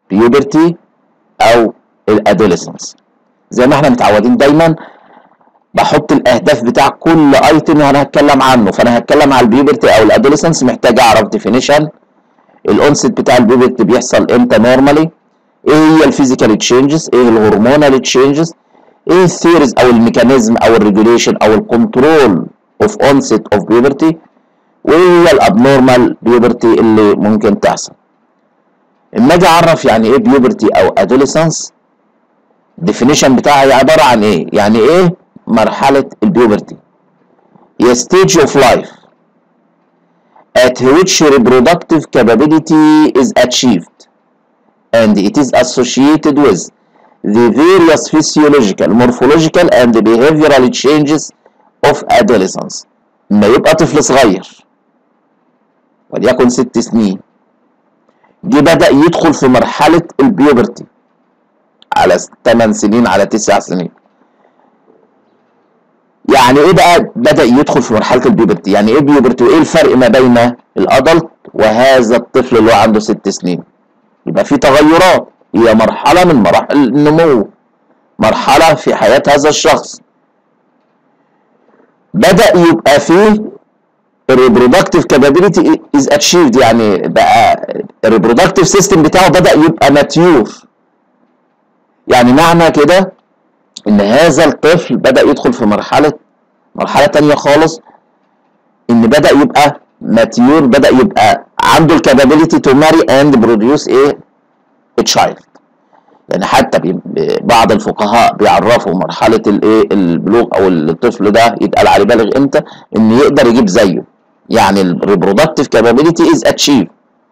بيوبرتي او الادوليسنس زي ما احنا متعودين دايما بحط الاهداف بتاع كل ايتم انا هتكلم عنه فانا هتكلم على البيوبرتي او الادوليسنس محتاج اعرف ديفينيشن الاونست بتاع البيوبرتي بيحصل امتى نورمالي ايه هي الفيزيكال تشينجز ايه الهرمونال تشينجز ايه الثيريز او الميكانيزم او الريجوليشن او الكنترول اوف اونست اوف بيوبرتي وايه هي الابنورمال بيوبرتي اللي ممكن تحصل اما اجي اعرف يعني ايه بيوبرتي او ادوليسنس الديفينيشن بتاعها هي عباره عن ايه يعني ايه مرحله البيوبرتي هي stage of life at which reproductive capability is achieved and it is associated with the various physiological, morphological and behavioral changes of adolescence. لما يبقى طفل صغير وليكن ست سنين دي بدأ يدخل في مرحلة البيوبرتي على 8 سنين على 9 سنين يعني ايه بقى بدأ يدخل في مرحلة البيوبرتي يعني ايه بيوبرتي وايه الفرق ما بين الادلت وهذا الطفل اللي هو عنده ست سنين يبقى في تغيرات هي مرحلة من مراحل النمو مرحلة في حياة هذا الشخص بدأ يبقى فيه الريبرودكتيف كابابيلتي از اتشيفد يعني بقى الريبرودكتيف سيستم بتاعه بدأ يبقى ماتيور يعني معنى كده ان هذا الطفل بدأ يدخل في مرحلة مرحلة تانية خالص ان بدأ يبقى ماتيور بدأ يبقى عنده الكابابيلتي تو ماري اند بروديوس ايه تشايلد يعني حتى بي بعض الفقهاء بيعرفوا مرحله الايه البلوغ او الطفل ده يتقال عليه بالغ امتى ان يقدر يجيب زيه يعني الريبرودكتيف كابابيلتي از اتشيف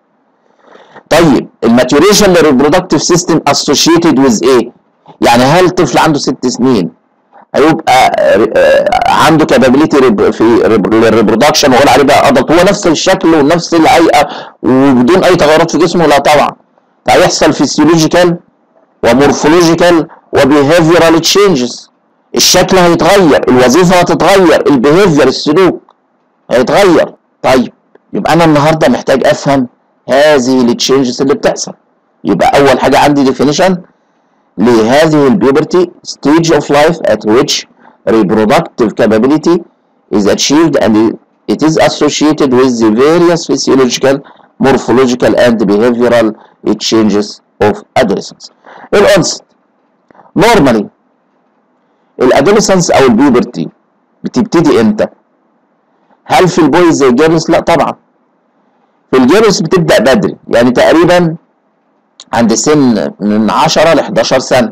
طيب الماتوريشن للريبرودكتيف سيستم اسوشيتد ويز ايه يعني هل طفل عنده ست سنين هيبقى عنده كابابيلتي في الريبرودكشن واقول عليه بقى ادلت هو نفس الشكل ونفس الهيئه وبدون اي تغيرات في جسمه لا طبعا هيحصل فيسيولوجيكال ومورفولوجيكال وبيهيفيرال تشينجز الشكل هيتغير الوظيفه هتتغير البيهيفير السلوك هيتغير طيب يبقى انا النهارده محتاج افهم هذه التشينجز اللي بتحصل يبقى اول حاجه عندي ديفينيشن لهذه البيوبرتي stage of life at which reproductive capability is achieved and it is associated with the various physiological morphological and behavioral changes of adolescence الانست نورمالي الادolescence او البيوبرتي بتبتدي امتى هل في البويز زي الجيرلز لا طبعا في الجيرلز بتبدا بدري يعني تقريبا عند سن من 10 ل 11 سنه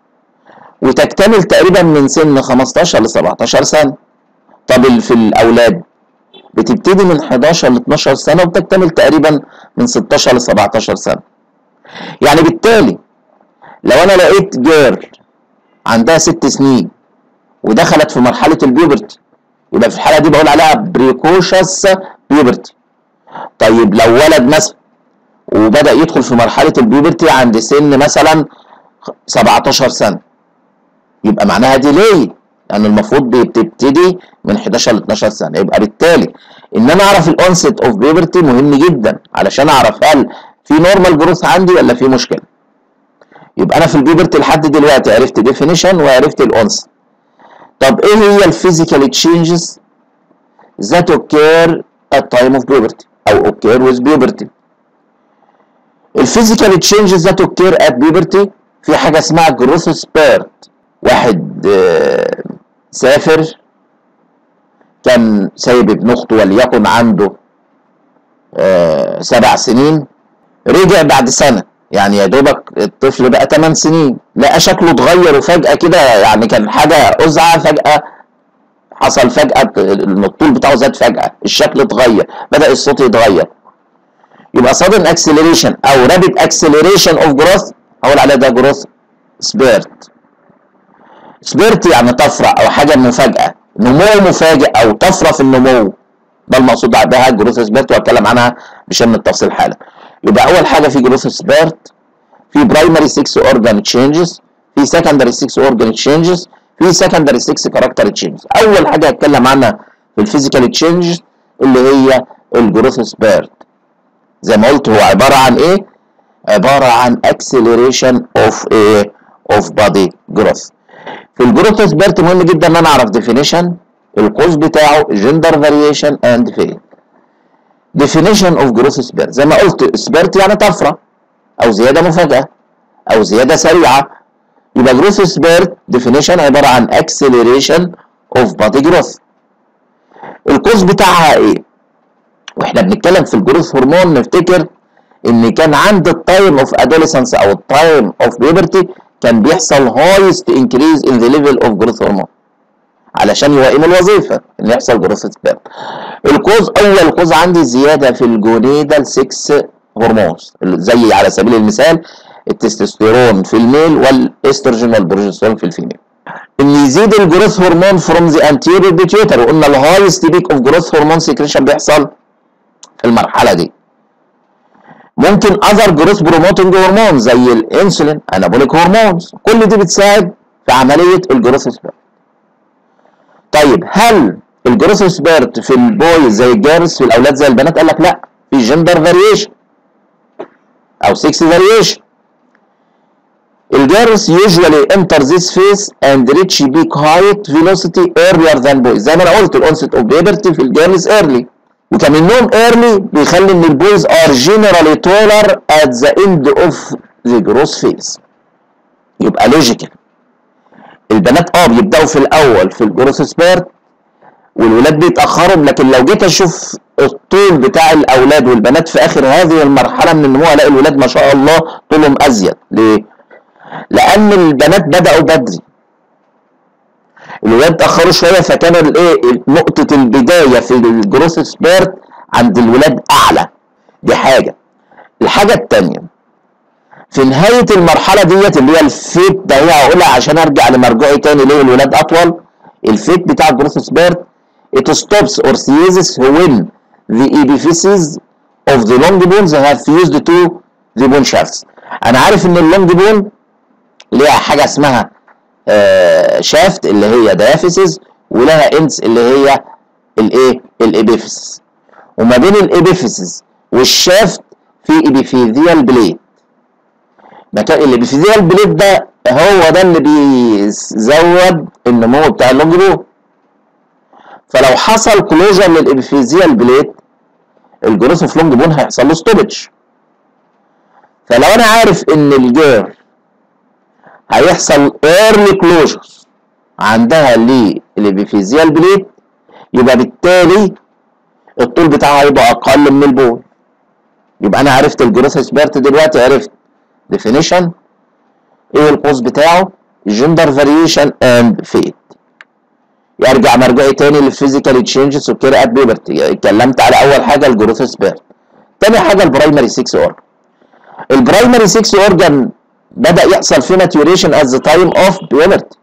وتكتمل تقريبا من سن 15 ل 17 سنه طب في الاولاد بتبتدي من 11 ل 12 سنه وبتكتمل تقريبا من 16 ل 17 سنه يعني بالتالي لو انا لقيت جيرل عندها ست سنين ودخلت في مرحله البيوبرتي يبقى في الحاله دي بقول عليها بريكوشس بيوبرتي طيب لو ولد مثلا وبدا يدخل في مرحله البيوبرتي عند سن مثلا 17 سنه يبقى معناها دي ليه يعني المفروض بتبتدي من 11 ل 12 سنه يبقى بالتالي ان انا اعرف الاونست اوف بيوبرتي مهم جدا علشان اعرف هل في نورمال جروث عندي ولا في مشكله يبقى انا في البيوبرتي لحد دلوقتي عرفت ديفينيشن وعرفت الاونست طب ايه هي الفيزيكال تشينجز that occur at time of puberty او occur with puberty الفيزيكال تشينجز that occur at puberty في حاجه اسمها جروث سبيرت واحد آه سافر كان سايب ابن اخته وليكن عنده آه سبع سنين رجع بعد سنه يعني يا دوبك الطفل بقى 8 سنين لقى شكله اتغير وفجاه كده يعني كان حاجه ازعه فجاه حصل فجاه الطول بتاعه زاد فجاه الشكل اتغير بدا الصوت يتغير يبقى sudden acceleration او rapid acceleration of growth اقول عليها ده جروث سبيرت سبيرت يعني طفره او حاجه مفاجاه نمو مفاجئ او طفره في النمو ده المقصود بها جروث سبيرت واتكلم عنها بشان التفصيل حالا يبقى اول حاجه في جروث سبيرت في برايمري 6 اورجان تشينجز في سكندري 6 اورجان تشينجز في سكندري 6 كاركتر تشينجز اول حاجه هتكلم عنها في الفيزيكال تشينجز اللي هي الجروث سبيرت زي ما قلت هو عباره عن ايه عباره عن acceleration of ايه of body growth في الجروث سبيرت مهم جدا ان انا اعرف definition القوس بتاعه gender variation and fate definition of growth spurt زي ما قلت سبيرت يعني طفره او زياده مفاجاه او زياده سريعه يبقى جروث سبيرت definition عباره عن acceleration of body growth القوس بتاعها ايه واحنا بنتكلم في الجروث هرمون نفتكر ان كان عند التايم اوف ادolescence او التايم اوف بيبرتي كان بيحصل هايست انكريز ان ذا ليفل اوف جروث هرمون علشان يوائم الوظيفه ان يحصل جروث سبيرم الكوز اول كوز عندي زياده في الجونيدال 6 هرمونز زي على سبيل المثال التستوستيرون في الميل والاستروجين والبروجسترون في الفيميل ان يزيد الجروث هرمون فروم ذا انتيريور بيتيوتر وقلنا الهايست بيك اوف جروث هرمون سكريشن بيحصل في المرحله دي ممكن اذر جروث بروموتنج هرمون زي الانسولين انابوليك هرمونز كل دي بتساعد في عمليه الجروث سبيرت طيب هل الجروث سبيرت في البوي زي الجيرلز في الاولاد زي البنات قال لك لا في جندر فاريشن او 6 فاريشن الجيرلز usually enter this phase and reach peak height velocity earlier than boys زي ما انا قلت الانست اوف بيبرتي في الجيرلز early وكمان early بيخلي ان البويز are generally taller at the end of the growth phase يبقى logical البنات اه بيبداوا في الاول في الجروث سبيرت والولاد بيتاخروا لكن لو جيت اشوف الطول بتاع الاولاد والبنات في اخر هذه المرحله من النمو الاقي الولاد ما شاء الله طولهم ازيد ليه؟ لان البنات بداوا بدري الولاد اتاخروا شويه فكان الايه نقطه البدايه في الجروث سبيرت عند الولاد اعلى دي حاجه الحاجه الثانيه في نهايه المرحله ديت اللي هي الفيت ده هي هقولها عشان ارجع لمرجعي تاني ليه الولاد اطول الفيت بتاع الجروث سبيرت it stops or ceases when the epiphyses of the long bones have fused to the bone shafts انا عارف ان اللونج بون ليها حاجه اسمها آه شافت اللي هي ديافيسز ولها انس اللي هي الايه الابيفيسز وما بين الابيفيسز والشافت في ابيفيزيال بليد مكان الابيفيزيال بليد ده هو ده اللي بيزود النمو بتاع اللونج بون فلو حصل كلوجر للابيفيزيال بليد الجروث اوف لونج بون هيحصل له ستوبج فلو انا عارف ان الجير هيحصل ايرلي كلوجر عندها للابيفيزيال بليد يبقى بالتالي الطول بتاعها هيبقى اقل من البول يبقى انا عرفت الجروث سبيرت دلوقتي عرفت ديفينيشن ايه القوس بتاعه جندر فاريشن اند فيت يرجع مرجعي تاني للفيزيكال تشينجز وكير ات بيبرتي اتكلمت على اول حاجه الجروث سبيرت تاني حاجه البرايمري 6 اورجن البرايمري 6 اورجن بدا يحصل فيه ماتيوريشن ات ذا تايم اوف بيبرتي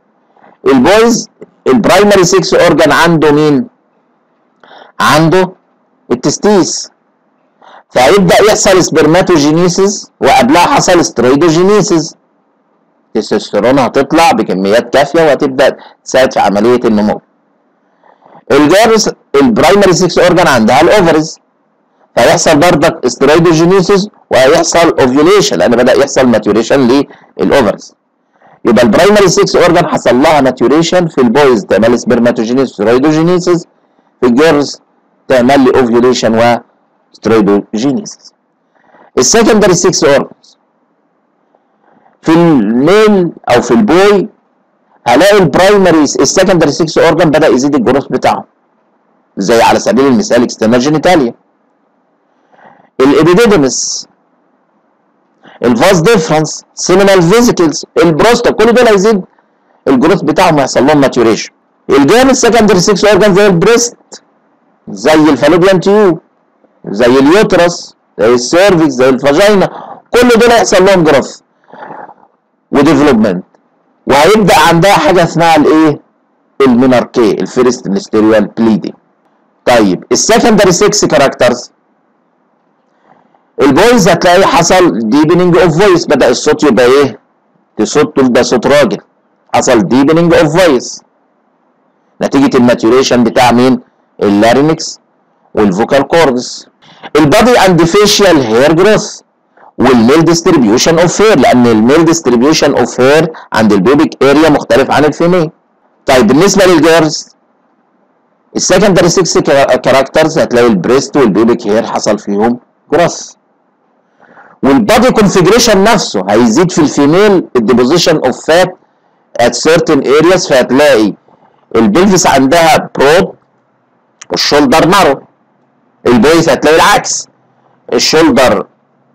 البويز البرايمري 6 اورجن عنده مين عنده التستيس فهيبدا يحصل سبرماتوجينيسيس وقبلها حصل سترويدوجينيسيس التستوستيرون هتطلع بكميات كافيه وهتبدا تساعد في عمليه النمو الجارس البرايمري 6 اورجان عندها الاوفرز فيحصل بردك استرويدوجينيسيس وهيحصل اوفيوليشن لان بدا يحصل ماتيوريشن للاوفرز يبقى البرايمري 6 اورجان حصل لها ماتيوريشن في البويز تعمل سبرماتوجينيسيس سترويدوجينيسيس في الجيرز تعمل لي اوفيوليشن و سترويدوجينيسيس السكندري 6 اورجانز في الميل او في البوي هلاقي البرايمري السكندري 6 اورجان بدا يزيد الجروث بتاعه زي على سبيل المثال اكسترنال جينيتاليا الابيديدمس الفاز ديفرنس سيمينال فيزيكلز البروستا كل دول هيزيد الجروث بتاعهم هيحصل لهم ماتيوريشن الجانب السكندري 6 اورجان زي البريست زي الفالوبيان تيوب زي اليوترس زي السيرفكس زي الفاجينا كل دول هيحصل لهم جروث وديفلوبمنت وهيبدا عندها حاجه اسمها الايه الميناركي الفيرست مينستيريال بليدنج طيب السكندري 6 كاركترز البويز هتلاقي حصل ديبننج اوف فويس بدا الصوت يبقى ايه صوت ده صوت راجل حصل ديبننج اوف فويس نتيجه الماتيوريشن بتاع مين اللارينكس والفوكال كوردز البادي اند فيشيال هير جروث والميل ديستريبيوشن اوف هير لان الميل ديستريبيوشن اوف هير عند البيبك اريا مختلف عن الفيميل طيب بالنسبه للجيرلز السكندري 6 كاركترز هتلاقي البريست والبيبك هير حصل فيهم جراس والبادي كونفيجريشن نفسه هيزيد في الفيميل الديبوزيشن اوف فات ات سيرتن ارياز فهتلاقي البلفس عندها برود والشولدر نارو البويز هتلاقي العكس الشولدر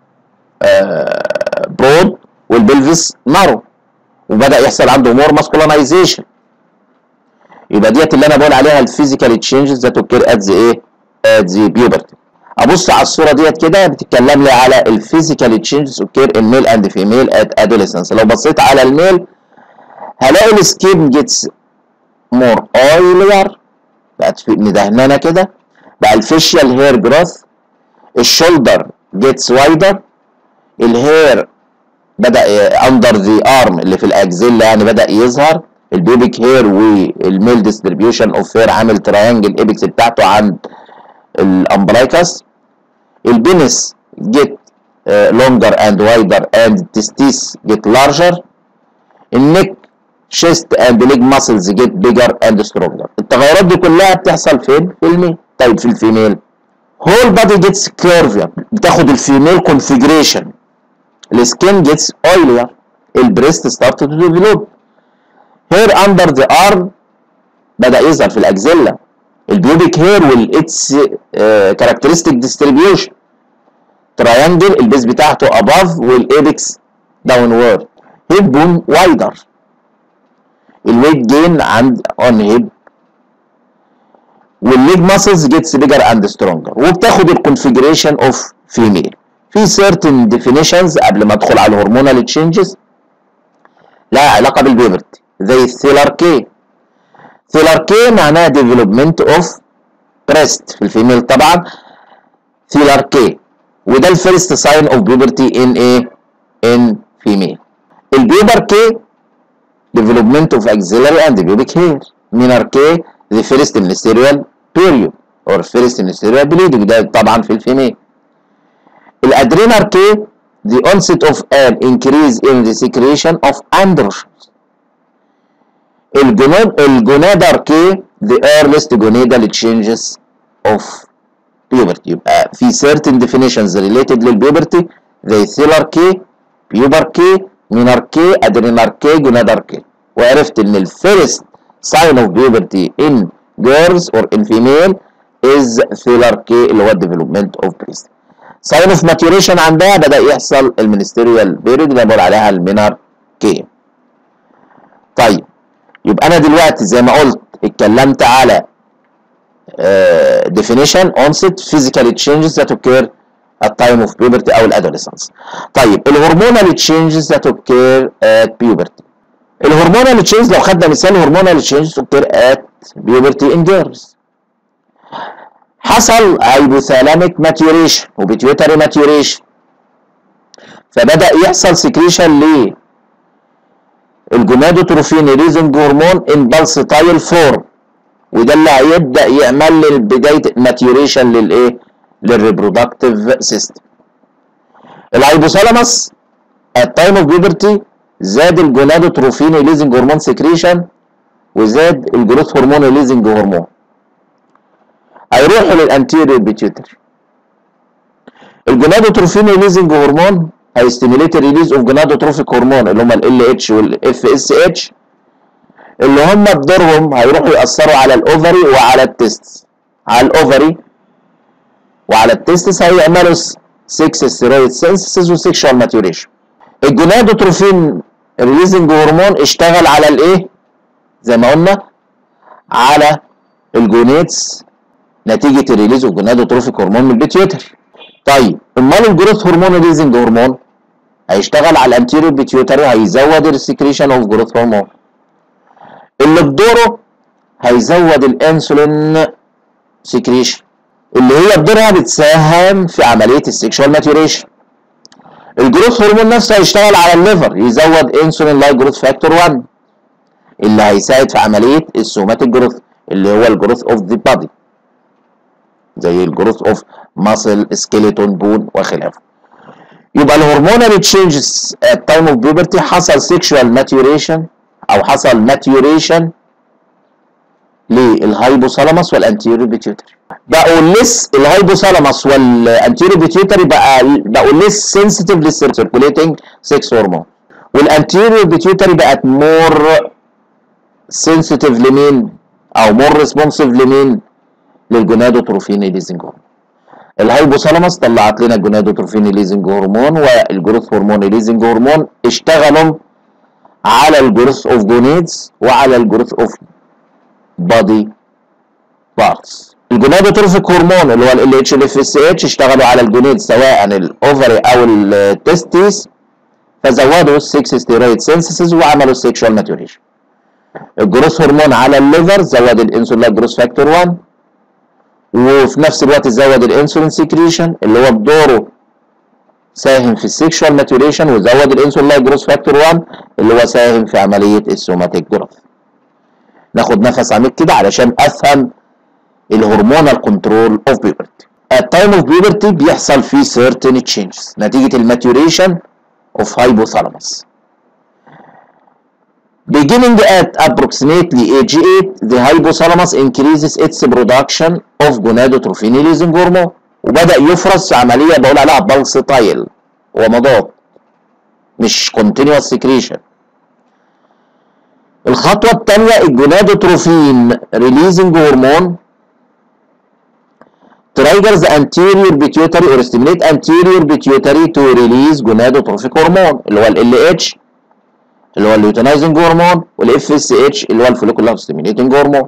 آه برود والبلفس نارو وبدا يحصل عنده مور ماسكولينايزيشن يبقى ديت اللي انا بقول عليها الفيزيكال تشينجز ذات اوكير ات ذا ايه ات ذا بيوبرتي ابص على الصوره ديت كده بتتكلم لي على الفيزيكال تشينجز اوكير ان ميل اند فيميل ات ادوليسنس لو بصيت على الميل هلاقي السكين جيتس مور اويلير بقت في مدهنانه كده بقى الفيشيال هير جروث الشولدر جيتس وايدر الهير بدا اندر ذا ارم اللي في الاجزله يعني بدا يظهر البيبك هير والميل ديستريبيوشن اوف هير عامل تراينجل ايبكس بتاعته عند الامبلايكس البينس جيت لونجر اند وايدر اند تستيس جيت لارجر النك شيست اند ليج ماسلز جيت بيجر اند سترونجر التغيرات دي كلها بتحصل فين في الميل طيب في الفيميل هول بادي جيتس كيرفير بتاخد الفيميل كونفيجريشن السكين جيتس اويلير البريست ستارت تو ديفلوب هير اندر ذا ارم بدا يظهر في الاجزله البيوبيك هير والاتس كاركترستيك ديستريبيوشن تراينجل البيز بتاعته اباف والايبكس داون وورد هيب بون وايدر الويت جين عند اون هيب والليج ماسلز جيتس بيجر اند سترونجر وبتاخد الكونفيجريشن اوف فيميل في سيرتن ديفينيشنز قبل ما ادخل على الهرمونال تشينجز لها علاقه بالبيبرتي زي الثيلر كي ثيلر كي معناها ديفلوبمنت اوف بريست في الفيميل طبعا ثيلر كي وده الفيرست ساين اوف بيبرتي ان ايه ان فيميل البيبر كي development of axillary and pubic hair menarche the first ministerial period or first ministerial bleeding ده طبعا في الفيميل الادرينال كي the onset of an increase in the secretion of androgens الجنود الجونادر كي the earliest gonadal changes of puberty يبقى في certain definitions related للبيوبرتي زي ثيلر كي بيوبر كي مينار كي ادرينال كي جونادر كي وعرفت ان الفيرست sign of puberty in girls or in female is ثيلر كي اللي هو development of breast sign of maturation عندها بدا يحصل المينستيريال بيريد اللي بقول عليها المينار كي طيب يبقى انا دلوقتي زي ما قلت اتكلمت على uh, definition onset physical changes that occur at time of puberty او الادolescence طيب الهرمونال changes that occur at puberty الهرمونال changes لو خدنا مثال هرمونال changes occur at puberty in girls حصل hypothalamic maturation وبيتيوتري maturation فبدأ يحصل سكريشن ل الجونادوتروفين ريزنج هرمون ان بالسيتايل فورم وده اللي هيبدا يعمل لي بدايه ماتيوريشن للايه للريبرودكتيف سيستم الهايبوثالاموس at time of puberty زاد الجونادوتروفين ريليزنج هرمون سكريشن وزاد الجروث هرمون ريليزنج هرمون هيروحوا للانتيريور بيتيوتري الجونادوتروفين ريليزنج هرمون هيستيميليت الريليز اوف جونادوتروفيك هرمون اللي هم ال اتش والاف اس اتش اللي هم بدورهم هيروحوا ياثروا على الاوفري وعلى التستس على الاوفري وعلى التستس هيعملوا 6 ستيرويد سينسيس وسيكشوال ماتيوريشن الجونادوتروفين ريليزنج هرمون اشتغل على الايه زي ما قلنا على الجونيتس نتيجه الريليز اوف جونادوتروفيك هرمون من البيتيوتري طيب امال الجروث هرمون ريليزنج هرمون هيشتغل على الانتيريور بيتيوتري هيزود السكريشن اوف جروث هرمون اللي بدوره هيزود الانسولين سكريشن اللي هي بدورها بتساهم في عمليه السكشوال ماتيوريشن الجروث هرمون نفسه هيشتغل على الليفر يزود انسولين لايك جروث فاكتور 1 اللي هيساعد في عمليه السوماتيك جروث اللي هو الجروث اوف ذا بادي زي الجروث اوف ماسل سكيلتون بون وخلافه يبقى الهرمونال تشينجز ات تايم اوف بيوبرتي حصل سيكشوال ماتيوريشن او حصل ماتيوريشن للهايبوثالاموس والانتيريور بيتيوتري بقوا ليس الهايبوثالاموس والانتيريور بيتيوتري بقى بقوا ليس سنسيتيف للسيركوليتنج 6 هرمون والانتيريور بيتيوتري بقت مور سنسيتيف لمين او مور ريسبونسيف لمين للجونادوتروفين ليزنج هرمون الهايبوثالاموس طلعت لنا الجونادوتروفين ليزنج هرمون والجروث هرمون ليزنج هرمون اشتغلوا على الجروث اوف جونيدز وعلى الجروث اوف بادي بارتس الجونادوتروفيك هرمون اللي هو ال اتش والاف اس اتش اشتغلوا على الجونيد سواء الاوفري او التستيس فزودوا السكس ستيرويد سينسيسز وعملوا السيكشوال ماتوريشن الجروث هرمون على الليفر زود الانسولين جروث فاكتور 1 وفي نفس الوقت زود الانسولين سكريشن اللي هو بدوره ساهم في السيكشوال ماتوريشن وزود الانسولين جروث فاكتور 1 اللي هو ساهم في عمليه السوماتيك جروث ناخد نفس عميق كده علشان افهم الهرمونال كنترول اوف بيوبرتي التايم اوف بيوبرتي بيحصل فيه certain changes نتيجه الماتوريشن اوف hypothalamus beginning at approximately age 8 the hypothalamus increases its production of gonadotrophin releasing hormone وبدا يفرز في عمليه بقول عليها بالسيتايل هو مضاد مش continuous secretion الخطوه الثانيه الجونادوتروفين ريليزنج هرمون triggers the anterior pituitary or stimulate anterior pituitary to release gonadotrophic hormone اللي هو ال LH اللي هو الليوتينايزنج هرمون والاف اس اتش اللي هو الفوليكولار ستيميليتنج هرمون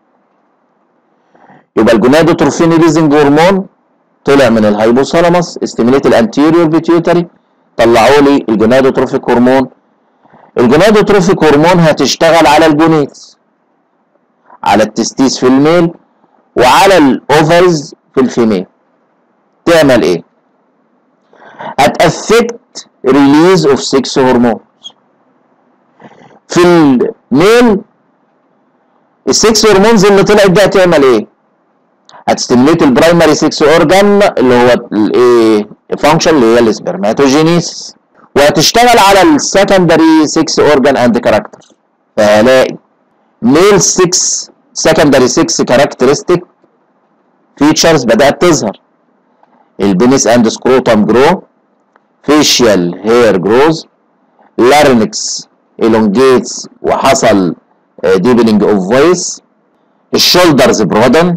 يبقى الجونادوتروفين ريليزنج هرمون طلع من الهايبوثالاموس استيميليت الانتيريور بيتيوتري طلعوا لي الجونادوتروفيك هرمون الجونادوتروفيك هرمون هتشتغل على الجونيتس على التستيس في الميل وعلى الاوفرز في الفيميل تعمل ايه هتأفكت ريليز اوف 6 هرمون في الميل السكس هرمونز اللي طلعت دي هتعمل ايه هتستميليت البرايمري 6 اورجان اللي هو الايه فانكشن اللي هي السبرماتوجينيس وهتشتغل على السكندري 6 اورجان اند كاركتر فهلاقي ميل 6 سكندري 6 كاركترستيك فيتشرز بدات تظهر البينس اند سكروتم جرو فيشيال هير جروز لارنكس elongates وحصل deepening of voice الشولدرز برودن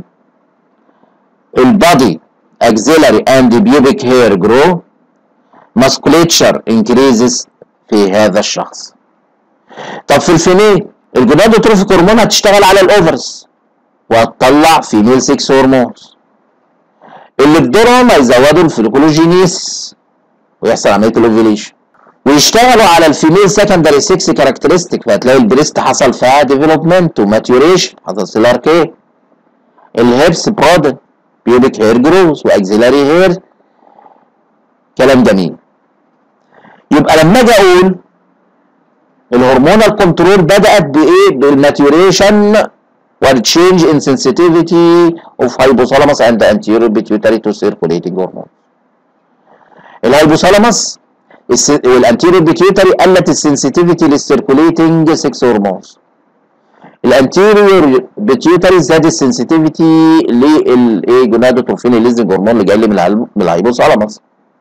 البادي axillary and pubic hair grow musculature increases في هذا الشخص طب في الفيميل الجونادوتروفيك هرمون هتشتغل على الاوفرز وهتطلع فيميل 6 هرمونز اللي بدورهم هيزودوا الفلوكولوجينيس ويحصل عمليه الاوفيليشن ويشتغلوا على الفيميل سكندري 6 كاركترستيك فهتلاقي البريست حصل فيها ديفلوبمنت وماتيوريشن حصل سيلار كي الهيبس برودن بيوبيك هير جروز واكزيلاري هير كلام جميل يبقى لما اجي اقول الهرمونال كنترول بدات بايه بالماتيوريشن والتشينج ان sensitivity اوف hypothalamus and anterior pituitary to circulating hormone الهايبوثالاموس والانتيريور بيتيوتري قلت السنسيتيفيتي للسيركوليتنج 6 هرمونز الانتيريور بيتيوتري زاد السنسيتيفيتي للايه جونادوتروفين الليزنج هرمون اللي جاي لي من الهايبوثالاموس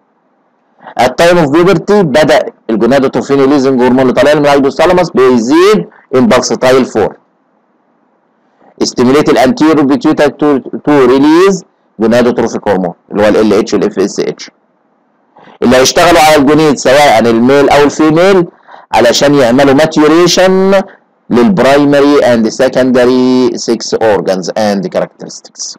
التايم اوف بيبرتي بدا الجونادوتروفين الليزنج هرمون اللي طالع لي من الهايبوثالاموس بيزيد ان بالسيتايل 4 استيميليت الانتيريور بيتيوتري تو تو ريليز جونادوتروفيك هرمون اللي هو ال اتش والاف اس اتش اللي هيشتغلوا على الجنيد سواء الميل او الفيميل علشان يعملوا ماتيوريشن للبرايمري اند سكندري 6 اورجانز اند كاركترستكس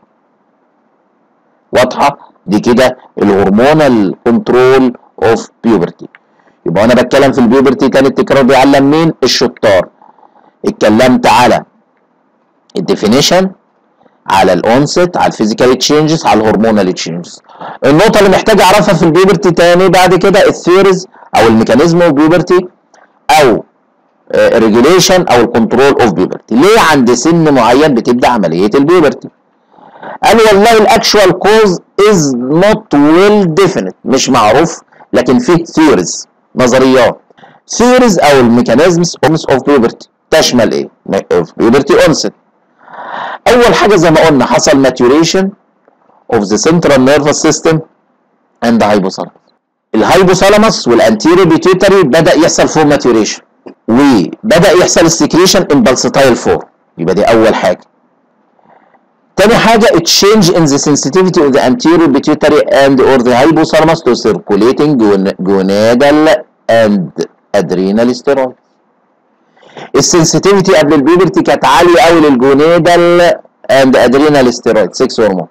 واضحه دي كده الهرمونال كنترول اوف بيوبرتي يبقى انا بتكلم في البيوبرتي كان التكرار بيعلم مين الشطار اتكلمت على الديفينيشن على الاونست على الفيزيكال تشينجز على الهرمونال تشينجز النقطه اللي محتاج اعرفها في البيوبرتي تاني بعد كده الثيوريز او الميكانيزم اوف بيوبرتي او الريجوليشن او الكنترول اوف بيوبرتي ليه عند سن معين بتبدا عمليه البيوبرتي قال والله الاكشوال كوز از نوت ويل ديفينيت مش معروف لكن فيه ثيوريز نظريات ثيوريز او الميكانيزمز اوف بيوبرتي تشمل ايه؟ بيوبرتي اونست اول حاجه زي ما قلنا حصل ماتيوريشن اوف ذا سنترال نيرفس سيستم اند هايبوثالاموس الهايبوثالاموس والانتيريو بيتيوتري بدا يحصل فور ماتيوريشن وبدا يحصل السكريشن ان بالسيتايل فور يبقى دي اول حاجه تاني حاجة a change in the sensitivity of the anterior pituitary and or the hypothalamus to circulating gonadal and adrenal steroids. السنسيتيفيتي قبل البيبرتي كانت عالية قوي للجونادال اند ادرينال ستيرويد 6 هرمون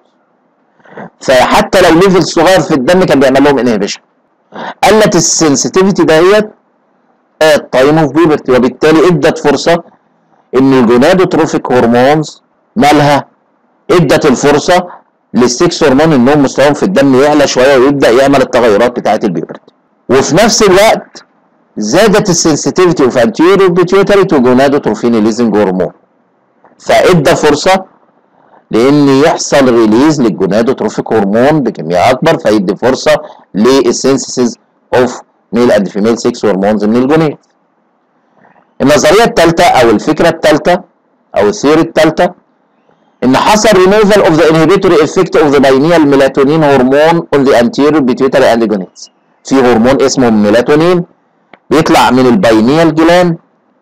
فحتى لو ليفل صغير في الدم كان بيعمل لهم انهبيشن قلت السنسيتيفيتي دهيت ات تايم اوف بيبرتي وبالتالي ادت فرصه ان الجونادوتروفيك هرمونز مالها ادت الفرصه للسكس هرمون انهم مستواهم في الدم يعلى شويه ويبدا يعمل التغيرات بتاعه البيبرتي وفي نفس الوقت زادت السنسيتيفيتي اوف انتيريور بيتيوتري تو جونادوتروفين ليزنج هرمون فادى فرصه لان يحصل ريليز للجونادوتروفيك هرمون بكميه اكبر فيدي فرصه للسينسيسز اوف ميل اند فيميل 6 هرمونز من الجونيد النظريه الثالثه او الفكره الثالثه او الثيوري الثالثه ان حصل removal of the inhibitory effect of the pineal melatonin hormone on the anterior pituitary and gonads في هرمون اسمه الميلاتونين بيطلع من الباينيال جلاند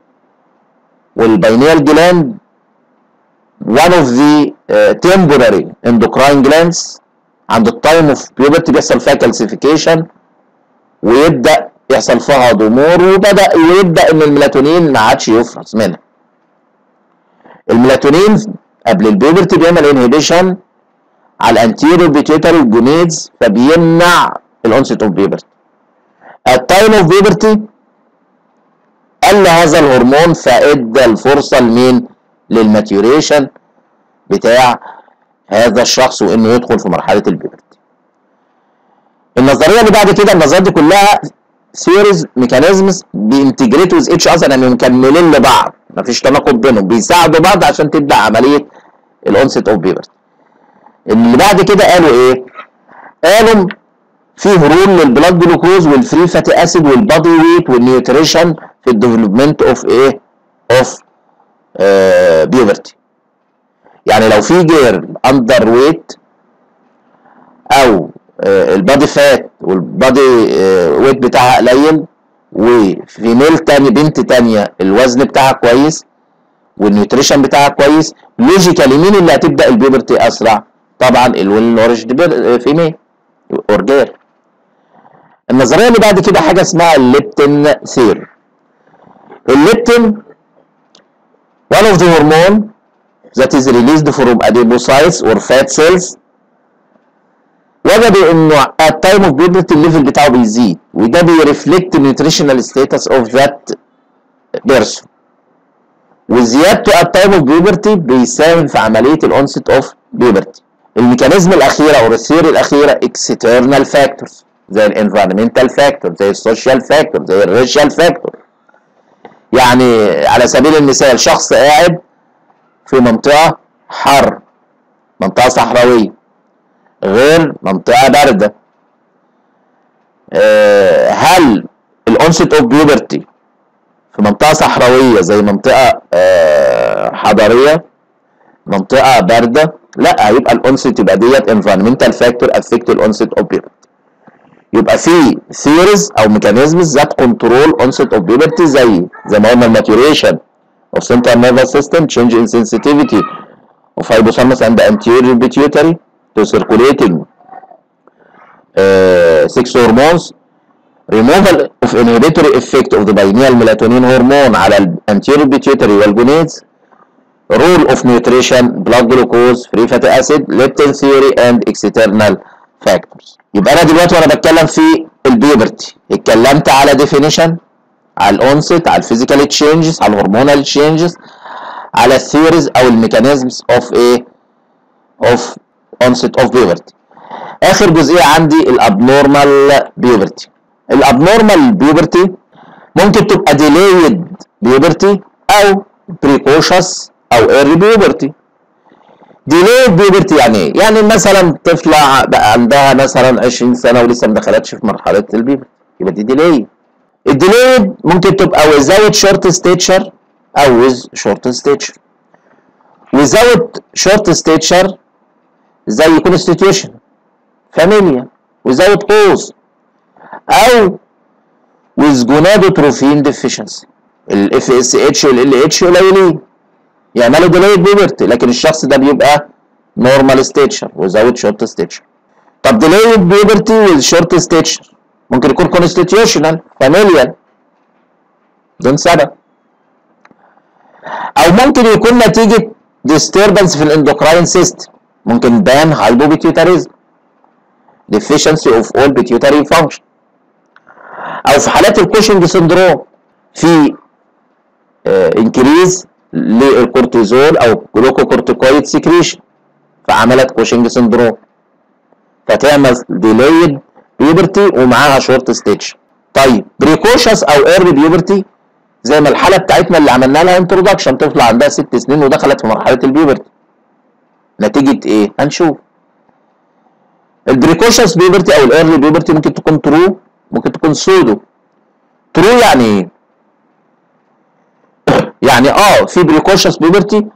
والباينيال جلاند one of the uh, temporary endocrine glands عند التايم اوف بيوبرتي بيحصل فيها كالسيفيكيشن ويبدا يحصل فيها ضمور وبدا ويبدا ان الميلاتونين ما عادش يفرز منها الميلاتونين قبل البيوبرتي بيعمل انهبيشن على الانتيريور بيتيوتري جونيدز فبيمنع الانست اوف بيوبرتي التايم اوف بيوبرتي قل هذا الهرمون فادى الفرصه لمين للماتيوريشن بتاع هذا الشخص وانه يدخل في مرحله البيبرتي النظريه اللي بعد كده النظريات دي كلها ثيوريز ميكانيزمز بينتجريت ويز اتش اذر يعني مكملين لبعض مفيش تناقض بينهم بيساعدوا بعض عشان تبدا عمليه الانست اوف بيبرتي اللي بعد كده قالوا ايه قالوا في هرول للبلاد جلوكوز والفري فاتي اسيد والبادي ويت والنيوتريشن في الديفلوبمنت اوف ايه اوف بيوبرتي يعني لو في جير اندر ويت او البادي فات والبادي ويت بتاعها قليل وفيميل تاني بنت تانية الوزن بتاعها كويس والنيوتريشن بتاعها كويس لوجيكالي مين اللي هتبدا البيوبرتي اسرع؟ طبعا الويل نورشد فيميل اور جير النظريه اللي بعد كده حاجه اسمها الليبتين ثيوري الليبتين one of the hormone that is released from adipocytes or fat cells وجدوا انه at time of puberty الليفل بتاعه بيزيد وده بيرفلكت nutritional status of that person وزيادته at time of puberty بيساهم في عمليه الانست اوف puberty الميكانيزم الاخيره او الثيوري الاخيره external factors زي الانفيرمنتال فاكتور زي السوشيال فاكتور زي الريشال فاكتور يعني على سبيل المثال شخص قاعد في منطقة حر منطقة صحراوية غير منطقة باردة أه هل الانست اوف بيوبرتي في منطقة صحراوية زي منطقة أه حضرية منطقة باردة لا هيبقى الانست يبقى ديت environmental factor affect الانست اوف بيوبرتي يبقى في ثيوريز او ميكانيزمز ذات كنترول اونست اوف بيبرتي زي زي ما قلنا الماتيوريشن اوف سنترال نيرفس سيستم تشينج ان sensitivity of hypothalamus and anterior pituitary to circulating uh, sex hormones removal of inhibitory effect of the pineal melatonin hormone على ال anterior pituitary والجونيدز role of nutrition blood glucose free fatty acid leptin theory and external factors يبقى انا دلوقتي وانا بتكلم في البيوبرتي اتكلمت على ديفينيشن على الاونست على الفيزيكال تشينجز على الهرمونال تشينجز على الثيوريز او الميكانيزمز اوف ايه اوف اونست اوف بيوبرتي اخر جزئيه عندي الابنورمال بيوبرتي الابنورمال بيوبرتي ممكن تبقى ديليد بيوبرتي او بريكوشس او ايرلي بيوبرتي ديلي بيوبرتي يعني ايه؟ يعني مثلا طفله بقى عندها مثلا 20 سنه ولسه ما دخلتش في مرحله البيبرتي يبقى دي ديلي الديلي ممكن تبقى without short stature او with short stature without short stature زي constitution familial without pause او with gonadotrophin deficiency ال FSH وال LH قليلين يعملوا delayed puberty لكن الشخص ده بيبقى normal stature without short stature طب delayed puberty with short stature ممكن يكون constitutional familial بدون سبب او ممكن يكون نتيجة disturbance في الاندوكراين سيستم ممكن بان هايبوبيتيوتاريزم deficiency of all pituitary function او في حالات الكوشنج سندروم في انكريز للكورتيزول او جلوكوكورتيكويد سكريشن فعملت كوشنج سندروم فتعمل ديليد بيوبرتي ومعاها شورت ستيج طيب بريكوشس او ايرلي بيوبرتي زي ما الحاله بتاعتنا اللي عملنا لها انترودكشن طفله عندها ست سنين ودخلت في مرحله البيوبرتي نتيجه ايه هنشوف البريكوشس بيوبرتي او الايرلي بيوبرتي ممكن تكون ترو ممكن تكون سودو ترو يعني ايه يعني اه في بريكوشس بيوبرتي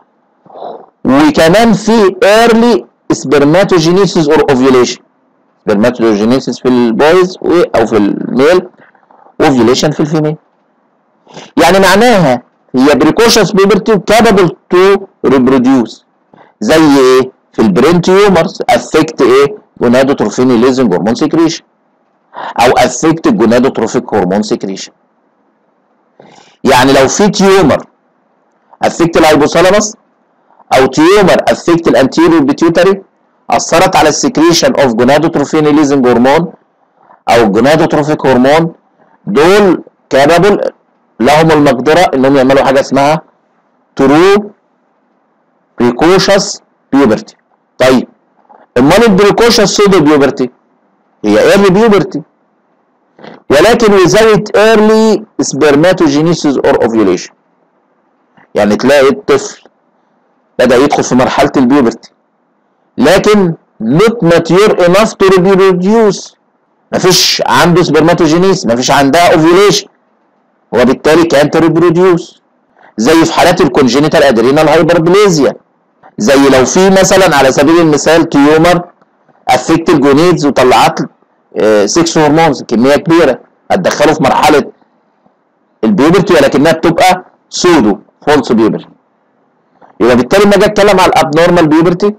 وكمان في ايرلي سبرماتوجينيسيس اور اوفيوليشن سبرماتوجينيسيس في البويز او في الميل اوفيوليشن في الفيميل يعني معناها هي بريكوشس بيبرتي كابابل تو ريبروديوس زي ايه في البرين تيومرز افكت ايه جونادوتروفين ليزنج هرمون سكريشن او افكت الجونادوتروفيك هرمون سكريشن يعني لو في تيومر افكت الهايبوثالاموس او تيومر افكت الانتيريور بيتيوتري اثرت على السكريشن اوف جونادوتروفين ليزنج هرمون او جونادوتروفيك هرمون دول كابابل لهم المقدره انهم يعملوا حاجه اسمها ترو بريكوشس بيوبرتي طيب امال البريكوشس سودو بيوبرتي هي ايرلي بيوبرتي ولكن without early spermatogenesis or ovulation يعني تلاقي الطفل بدأ يدخل في مرحلة البيوبرتي لكن not mature enough to reproduce مفيش عنده سبرماتوجينيس مفيش عندها ovulation وبالتالي كانت ريبروديوس زي في حالات الكونجينيتال ادرينال هايبربليزيا زي لو في مثلا على سبيل المثال تيومر افكت الجونيدز وطلعت 6 هرمونز كميه كبيره هتدخله في مرحله البيوبرتي ولكنها بتبقى سودو فولس بيوبرتي يبقى بالتالي لما اجي اتكلم على الابنورمال بيوبرتي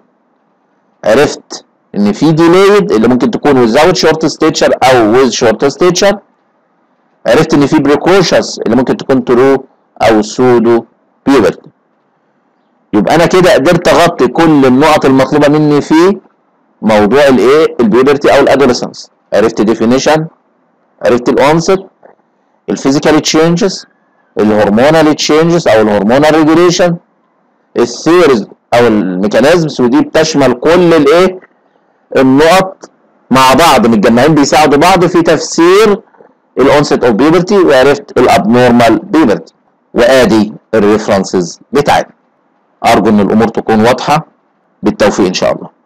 عرفت ان في ديليد اللي ممكن تكون without short stature او with short stature عرفت ان في بريكوشس اللي ممكن تكون ترو او سودو بيوبرتي يبقى انا كده قدرت اغطي كل النقط المطلوبه مني في موضوع الايه البيوبرتي او الادوليسنس عرفت ديفينيشن عرفت الاونست الفيزيكال تشينجز الهرمونال تشينجز او الهرمونال ريجوليشن الثيوريز او الميكانيزمز ودي بتشمل كل الايه النقط مع بعض متجمعين بيساعدوا بعض في تفسير الاونست اوف بيبرتي وعرفت الابنورمال بيبرتي وادي الريفرنسز بتاعتنا ارجو ان الامور تكون واضحه بالتوفيق ان شاء الله